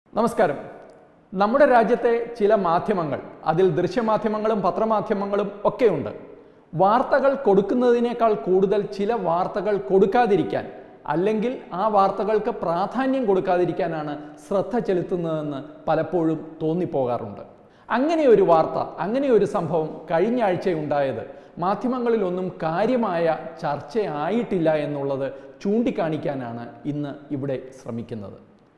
നമസ്കാരം നമ്മുടെ രാജ്യത്തെ ചില മാധ്യമങ്ങൾ അതിൽ ദൃശ്യമാധ്യമങ്ങളും പത്രമാധ്യമങ്ങളും ഒക്കെയുണ്ട് വാർത്തകൾ കൊടുക്കുന്നതിനേക്കാൾ കൂടുതൽ ചില വാർത്തകൾ കൊടുക്കാതിരിക്കാൻ അല്ലെങ്കിൽ ആ വാർത്തകൾക്ക് പ്രാധാന്യം കൊടുക്കാതിരിക്കാനാണ് ശ്രദ്ധ ചെലുത്തുന്നതെന്ന് പലപ്പോഴും തോന്നിപ്പോകാറുണ്ട് അങ്ങനെ ഒരു വാർത്ത അങ്ങനെ ഒരു സംഭവം കഴിഞ്ഞ ആഴ്ചയുണ്ടായത് മാധ്യമങ്ങളിലൊന്നും കാര്യമായ ചർച്ചയായിട്ടില്ല എന്നുള്ളത് ചൂണ്ടിക്കാണിക്കാനാണ് ഇന്ന് ഇവിടെ ശ്രമിക്കുന്നത്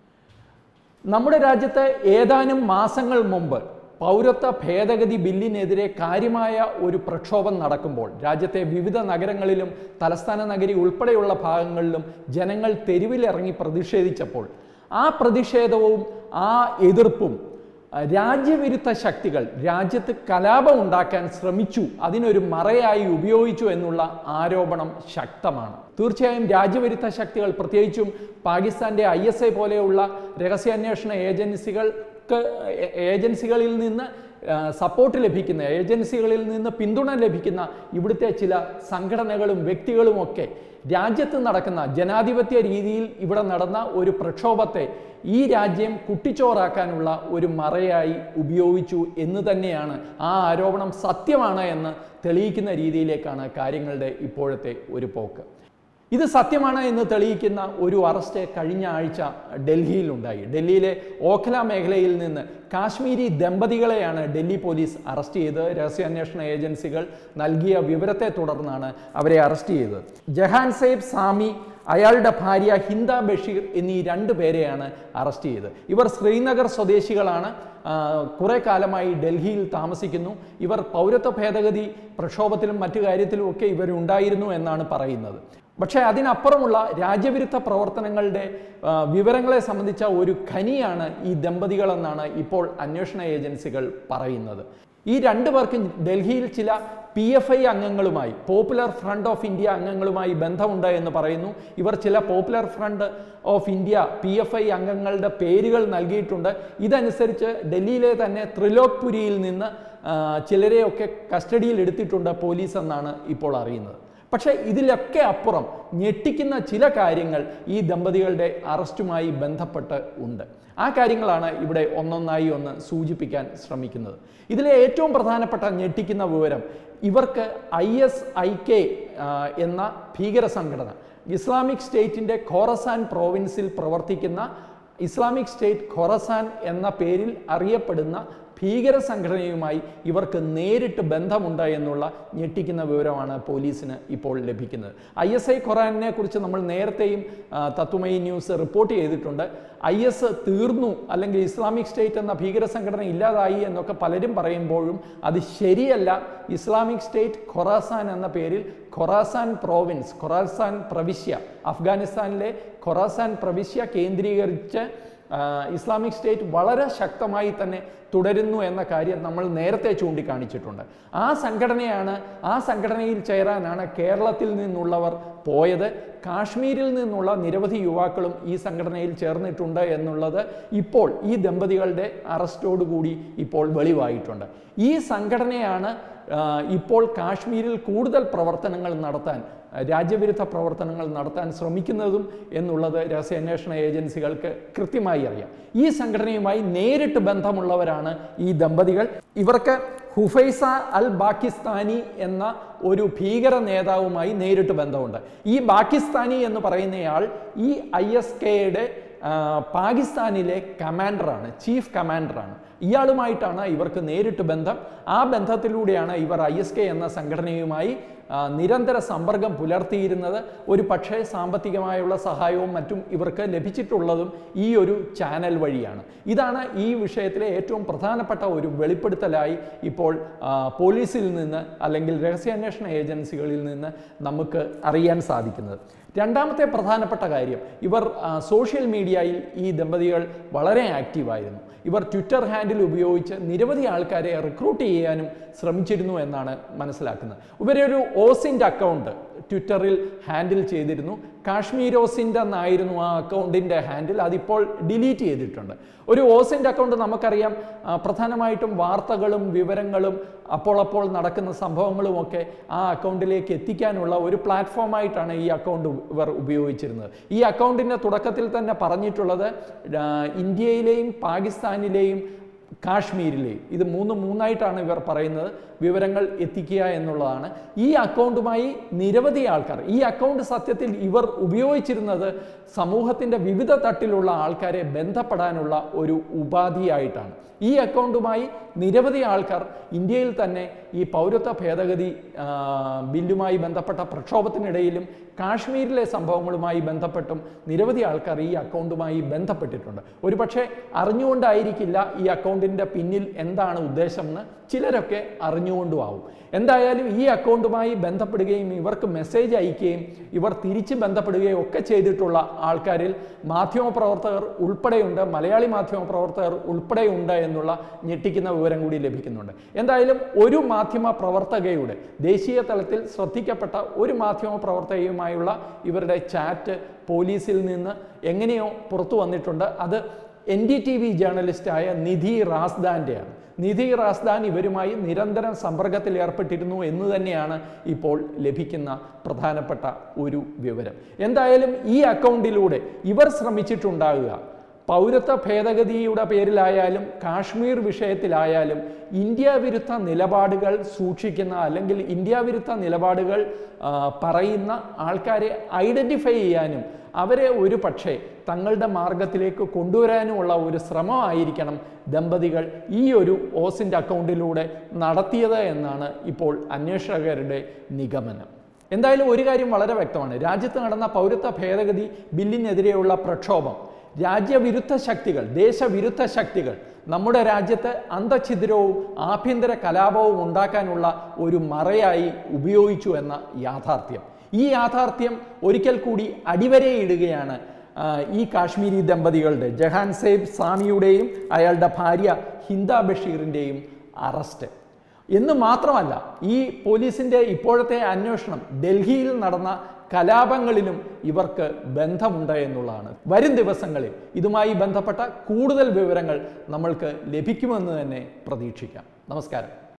നമ്മുടെ രാജ്യത്ത് ഏതാനും മാസങ്ങൾ മുമ്പ് പൗരത്വ ഭേദഗതി ബില്ലിനെതിരെ കാര്യമായ ഒരു പ്രക്ഷോഭം നടക്കുമ്പോൾ രാജ്യത്തെ വിവിധ നഗരങ്ങളിലും തലസ്ഥാന നഗരി ഉൾപ്പെടെയുള്ള ഭാഗങ്ങളിലും ജനങ്ങൾ തെരുവിലിറങ്ങി പ്രതിഷേധിച്ചപ്പോൾ ആ പ്രതിഷേധവും ആ എതിർപ്പും അഹ് രാജ്യവിരുദ്ധ ശക്തികൾ രാജ്യത്ത് കലാപം ഉണ്ടാക്കാൻ ശ്രമിച്ചു അതിനൊരു മറയായി ഉപയോഗിച്ചു എന്നുള്ള ആരോപണം ശക്തമാണ് തീർച്ചയായും രാജ്യവിരുദ്ധ ശക്തികൾ പ്രത്യേകിച്ചും പാകിസ്ഥാന്റെ ഐ എസ് ഐ പോലെയുള്ള രഹസ്യാന്വേഷണ ഏജൻസികൾക്ക് ഏ- ഏജൻസികളിൽ നിന്ന് ആ, സപ്പോർട്ട് ലഭിക്കുന്ന ഏജൻസികളിൽ നിന്ന് പിന്തുണ ലഭിക്കുന്ന ഇവിടുത്തെ ചില സംഘടനകളും വ്യക്തികളുമൊക്കെ രാജ്യത്ത് നടക്കുന്ന ജനാധിപത്യ രീതിയിൽ ഇവിടെ നടന്ന ഒരു പ്രക്ഷോഭത്തെ ഈ രാജ്യം കുട്ടിച്ചോറാക്കാനുള്ള ഒരു മറയായി ഉപയോഗിച്ചു എന്ന് തന്നെയാണ് ആ ആരോപണം സത്യമാണ് എന്ന് തെളിയിക്കുന്ന രീതിയിലേക്കാണ് കാര്യങ്ങളുടെ ഇപ്പോഴത്തെ ഒരു പോക്ക് ഇത് സത്യമാണ് എന്ന് തെളിയിക്കുന്ന ഒരു അറസ്റ്റ് കഴിഞ്ഞ ആഴ്ച ഡൽഹിയിലുണ്ടായി ഡൽഹിയിലെ ഓഖല മേഖലയിൽ നിന്ന് കാശ്മീരി ദമ്പതികളെയാണ് ഡൽഹി പോലീസ് അറസ്റ്റ് ചെയ്ത് രഹസ്യാന്വേഷണ ഏജൻസികൾ നൽകിയ വിവരത്തെ തുടർന്നാണ് അവരെ അറസ്റ്റ് ചെയ്തത് ജഹാൻ സേബ് സാമി അയാളുടെ ഭാര്യ ഹിന്ദ ബഷീർ എന്നീ രണ്ട് പേരെയാണ് അറസ്റ്റ് ചെയ്തത് ഇവർ ശ്രീനഗർ സ്വദേശികളാണ് ആ, കുറെ കാലമായി ഡൽഹിയിൽ താമസിക്കുന്നു ഇവർ പൗരത്വ ഭേദഗതി പ്രക്ഷോഭത്തിലും മറ്റു കാര്യത്തിലും ഒക്കെ ഇവരുണ്ടായിരുന്നു എന്നാണ് പറയുന്നത് പക്ഷേ അതിനപ്പുറമുള്ള രാജ്യവിരുദ്ധ പ്രവർത്തനങ്ങളുടെ ആ, വിവരങ്ങളെ സംബന്ധിച്ച ഒരു ഖനിയാണ് ഈ ദമ്പതികളെന്നാണ് ഇപ്പോൾ അന്വേഷണ ഏജൻസികൾ പറയുന്നത് ഈ രണ്ടു പേർക്കും ഡൽഹിയിൽ ചില പി എഫ് ഐ അംഗങ്ങളുമായി പോപ്പുലർ ഫ്രണ്ട് ഓഫ് ഇന്ത്യ അംഗങ്ങളുമായി ബന്ധമുണ്ട് എന്ന് പറയുന്നു ഇവർ ചില popular front of India P F I അംഗങ്ങളുടെ പേരുകൾ നൽകിയിട്ടുണ്ട് ഇതനുസരിച്ച് ഡൽഹിയിലെ തന്നെ ത്രിലോക്പുരിയിൽ നിന്ന് ആ, ചിലരെയൊക്കെ കസ്റ്റഡിയിൽ എടുത്തിട്ടുണ്ട് പോലീസ് എന്നാണ് ഇപ്പോൾ അറിയുന്നത് പക്ഷേ ഇതിലൊക്കെ അപ്പുറം ഞെട്ടിക്കുന്ന ചില കാര്യങ്ങൾ ഈ ദമ്പതികളുടെ അറസ്റ്റുമായി ബന്ധപ്പെട്ട് ഉണ്ട് ആ കാര്യങ്ങളാണ് ഇവിടെ ഒന്നൊന്നായി ഒന്ന് സൂചിപ്പിക്കാൻ ശ്രമിക്കുന്നത് ഇതിലെ ഏറ്റവും പ്രധാനപ്പെട്ട ഞെട്ടിക്കുന്ന വിവരം ഇവർക്ക് ഐ എസ് ഐ കെ എന്ന ഭീകര സംഘടന ഇസ്ലാമിക് സ്റ്റേറ്റിൻ്റെ ഖോറസാൻ പ്രോവിൻസിൽ പ്രവർത്തിക്കുന്ന ഇസ്ലാമിക് സ്റ്റേറ്റ് ഖൊറസാൻ എന്ന പേരിൽ അറിയപ്പെടുന്ന ഭീകര സംഘടനയുമായി ഇവർക്ക് നേരിട്ട് ബന്ധമുണ്ട് എന്നുള്ള ഞെട്ടിക്കുന്ന വിവരമാണ് പോലീസിന് ഇപ്പോൾ ലഭിക്കുന്നത് ഐ എസ് ഐ ഖൊറാനെ കുറിച്ച് നമ്മൾ നേരത്തെയും ആ, തത്വമയി ന്യൂസ് റിപ്പോർട്ട് ചെയ്തിട്ടുണ്ട് ഐ എസ് തീർന്നു അല്ലെങ്കിൽ ഇസ്ലാമിക് സ്റ്റേറ്റ് എന്ന ഭീകര സംഘടന ഇല്ലാതായി എന്നൊക്കെ പലരും പറയുമ്പോഴും അത് ശരിയല്ല ഇസ്ലാമിക് സ്റ്റേറ്റ് ഖൊറാസാൻ എന്ന പേരിൽ ഖൊറാസാൻ പ്രോവിൻസ് ഖൊറാസാൻ പ്രവിശ്യ അഫ്ഗാനിസ്ഥാനിലെ ഖൊറാസാൻ പ്രവിശ്യ കേന്ദ്രീകരിച്ച് ആ, ഇസ്ലാമിക് സ്റ്റേറ്റ് വളരെ ശക്തമായി തന്നെ തുടരുന്നു എന്ന കാര്യം നമ്മൾ നേരത്തെ ചൂണ്ടിക്കാണിച്ചിട്ടുണ്ട് ആ സംഘടനയാണ് ആ സംഘടനയിൽ ചേരാനാണ് കേരളത്തിൽ നിന്നുള്ളവർ പോയത് കാശ്മീരിൽ നിന്നുള്ള നിരവധി യുവാക്കളും ഈ സംഘടനയിൽ ചേർന്നിട്ടുണ്ട് എന്നുള്ളത് ഇപ്പോൾ ഈ ദമ്പതികളുടെ അറസ്റ്റോടുകൂടി ഇപ്പോൾ വെളിവായിട്ടുണ്ട് ഈ സംഘടനയാണ് ആ, ഇപ്പോൾ കാശ്മീരിൽ കൂടുതൽ പ്രവർത്തനങ്ങൾ നടത്താൻ രാജ്യവിരുദ്ധ പ്രവർത്തനങ്ങൾ നടത്താൻ ശ്രമിക്കുന്നതും എന്നുള്ളത് രഹസ്യാന്വേഷണ ഏജൻസികൾക്ക് കൃത്യമായി അറിയാം ഈ സംഘടനയുമായി നേരിട്ട് ബന്ധമുള്ളവരാണ് ഈ ദമ്പതികൾ ഇവർക്ക് ഹുഫൈസ അൽ പാകിസ്ഥാനി എന്ന ഒരു ഭീകര നേതാവുമായി നേരിട്ട് ബന്ധമുണ്ട് ഈ പാകിസ്ഥാനി എന്ന് പറയുന്നയാൾ ഈ ഐ എസ് കെയുടെ പാകിസ്ഥാനിലെ കമാൻഡറാണ് ചീഫ് കമാൻഡറാണ് ഇയാളുമായിട്ടാണ് ഇവർക്ക് നേരിട്ട് ബന്ധം ആ ബന്ധത്തിലൂടെയാണ് ഇവർ ഐ എസ് കെ എന്ന സംഘടനയുമായി ആ, നിരന്തര സമ്പർക്കം പുലർത്തിയിരുന്നത് ഒരു പക്ഷേ സാമ്പത്തികമായുള്ള സഹായവും മറ്റും ഇവർക്ക് ലഭിച്ചിട്ടുള്ളതും ഈ ഒരു ചാനൽ വഴിയാണ് ഇതാണ് ഈ വിഷയത്തിലെ ഏറ്റവും പ്രധാനപ്പെട്ട ഒരു വെളിപ്പെടുത്തലായി ഇപ്പോൾ ആ, പോലീസിൽ നിന്ന് അല്ലെങ്കിൽ രഹസ്യാന്വേഷണ ഏജൻസികളിൽ നിന്ന് നമുക്ക് അറിയാൻ സാധിക്കുന്നത് രണ്ടാമത്തെ പ്രധാനപ്പെട്ട കാര്യം ഇവർ ആ, സോഷ്യൽ മീഡിയയിൽ ഈ ദമ്പതികൾ വളരെ ആക്റ്റീവായിരുന്നു ഇവർ ട്വിറ്റർ ഹാൻഡിൽ ഉപയോഗിച്ച് നിരവധി ആൾക്കാരെ റിക്രൂട്ട് ചെയ്യാനും ശ്രമിച്ചിരുന്നു എന്നാണ് മനസ്സിലാക്കുന്നത് ഇവരെ ഒരു ഓസിൻ്റെ അക്കൗണ്ട് ട്വിറ്ററിൽ ഹാൻഡിൽ ചെയ്തിരുന്നു കാശ്മീരോസിൻ്റെ എന്നായിരുന്നു ആ അക്കൗണ്ടിൻ്റെ ഹാൻഡിൽ അതിപ്പോൾ ഡിലീറ്റ് ചെയ്തിട്ടുണ്ട് ഒരു ഓസിൻ്റെ അക്കൗണ്ട് നമുക്കറിയാം ആ, പ്രധാനമായിട്ടും വാർത്തകളും വിവരങ്ങളും അപ്പോൾ അപ്പോൾ നടക്കുന്ന സംഭവങ്ങളുമൊക്കെ ആ അക്കൗണ്ടിലേക്ക് എത്തിക്കാനുള്ള ഒരു പ്ലാറ്റ്ഫോമായിട്ടാണ് ഈ അക്കൗണ്ട് ഇവർ ഉപയോഗിച്ചിരുന്നത് ഈ അക്കൗണ്ടിൻ്റെ തുടക്കത്തിൽ തന്നെ പറഞ്ഞിട്ടുള്ളത് ആ, ഇന്ത്യയിലെയും പാകിസ്ഥാനിലെയും കാശ്മീരിലെയും ഇത് മൂന്ന് മൂന്നായിട്ടാണ് ഇവർ പറയുന്നത് വിവരങ്ങൾ എത്തിക്കുക എന്നുള്ളതാണ് ഈ അക്കൗണ്ടുമായി നിരവധി ആൾക്കാർ ഈ അക്കൗണ്ട് സത്യത്തിൽ ഇവർ ഉപയോഗിച്ചിരുന്നത് സമൂഹത്തിൻ്റെ വിവിധ തട്ടിലുള്ള ആൾക്കാരെ ബന്ധപ്പെടാനുള്ള ഒരു ഉപാധിയായിട്ടാണ് ഈ അക്കൗണ്ടുമായി നിരവധി ആൾക്കാർ ഇന്ത്യയിൽ തന്നെ ഈ പൗരത്വ ഭേദഗതി ആ, ബില്ലുമായി ബന്ധപ്പെട്ട പ്രക്ഷോഭത്തിനിടയിലും കാശ്മീരിലെ സംഭവങ്ങളുമായി ബന്ധപ്പെട്ടും നിരവധി ആൾക്കാർ ഈ അക്കൗണ്ടുമായി ബന്ധപ്പെട്ടിട്ടുണ്ട് ഒരുപക്ഷെ അറിഞ്ഞുകൊണ്ടായിരിക്കില്ല ഈ അക്കൗണ്ടിൻ്റെ പിന്നിൽ എന്താണ് ഉദ്ദേശം എന്ന് ചിലരൊക്കെ അറിഞ്ഞുകൊണ്ടും ആവും എന്തായാലും ഈ അക്കൗണ്ടുമായി ബന്ധപ്പെടുകയും ഇവർക്ക് മെസ്സേജ് അയക്കുകയും ഇവർ തിരിച്ച് ബന്ധപ്പെടുകയും ഒക്കെ ചെയ്തിട്ടുള്ള ആൾക്കാരിൽ മാധ്യമപ്രവർത്തകർ ഉൾപ്പെടെയുണ്ട് മലയാളി മാധ്യമപ്രവർത്തകർ ഉൾപ്പെടെയുണ്ട് എന്നുള്ള ഞെട്ടിക്കുന്ന വിവരം കൂടി ലഭിക്കുന്നുണ്ട് എന്തായാലും ഒരു മാധ്യമ പ്രവർത്തകയുടെ ദേശീയ തലത്തിൽ ശ്രദ്ധിക്കപ്പെട്ട ഒരു മാധ്യമ പ്രവർത്തകയുമായുള്ള ഇവരുടെ ചാറ്റ് പോലീസിൽ നിന്ന് എങ്ങനെയോ പുറത്തു വന്നിട്ടുണ്ട് അത് എൻ ഡി ടി വി ജേർണലിസ്റ്റായ നിധി റാസ്ദാൻ്റെയാണ് നിധി റാസ്ദാൻ ഇവരുമായി നിരന്തരം സമ്പർക്കത്തിൽ ഏർപ്പെട്ടിരുന്നു എന്ന് തന്നെയാണ് ഇപ്പോൾ ലഭിക്കുന്ന പ്രധാനപ്പെട്ട ഒരു വിവരം എന്തായാലും ഈ അക്കൗണ്ടിലൂടെ ഇവർ ശ്രമിച്ചിട്ടുണ്ടാകുക പൗരത്വ ഭേദഗതിയുടെ പേരിലായാലും കാശ്മീർ വിഷയത്തിലായാലും ഇന്ത്യ വിരുദ്ധ നിലപാടുകൾ സൂക്ഷിക്കുന്ന അല്ലെങ്കിൽ ഇന്ത്യ വിരുദ്ധ നിലപാടുകൾ ആ, പറയുന്ന ആൾക്കാരെ ഐഡൻറ്റിഫൈ ചെയ്യാനും അവരെ ഒരു പക്ഷേ തങ്ങളുടെ മാർഗത്തിലേക്ക് കൊണ്ടുവരാനുമുള്ള ഒരു ശ്രമമായിരിക്കണം ദമ്പതികൾ ഈ ഒരു ഓസിൻ്റെ അക്കൗണ്ടിലൂടെ നടത്തിയത് എന്നാണ് ഇപ്പോൾ അന്വേഷകരുടെ നിഗമനം എന്തായാലും ഒരു കാര്യം വളരെ വ്യക്തമാണ് രാജ്യത്ത് നടന്ന പൗരത്വ ഭേദഗതി ബില്ലിനെതിരെയുള്ള പ്രക്ഷോഭം രാജ്യവിരുദ്ധ ശക്തികൾ ദേശവിരുദ്ധ ശക്തികൾ നമ്മുടെ രാജ്യത്ത് അന്തഛിദ്രവും ആഭ്യന്തര കലാപവും ഉണ്ടാക്കാനുള്ള ഒരു മറയായി ഉപയോഗിച്ചു എന്ന യാഥാർത്ഥ്യം ഈ യാഥാർത്ഥ്യം ഒരിക്കൽ കൂടി അടിവരയിടുകയാണ് ആ, ഈ കാശ്മീരി ദമ്പതികളുടെ ജഹാൻ സേബ് സാമിയുടെയും അയാളുടെ ഭാര്യ ഹിന്ദ ബഷീറിൻ്റെയും അറസ്റ്റ് എന്ന് മാത്രമല്ല ഈ പോലീസിൻ്റെ ഇപ്പോഴത്തെ അന്വേഷണം ഡൽഹിയിൽ നടന്ന കലാപങ്ങളിലും ഇവർക്ക് ബന്ധമുണ്ട് എന്നുള്ളതാണ് വരും ദിവസങ്ങളിൽ ഇതുമായി ബന്ധപ്പെട്ട കൂടുതൽ വിവരങ്ങൾ നമ്മൾക്ക് ലഭിക്കുമെന്ന് തന്നെ പ്രതീക്ഷിക്കാം നമസ്കാരം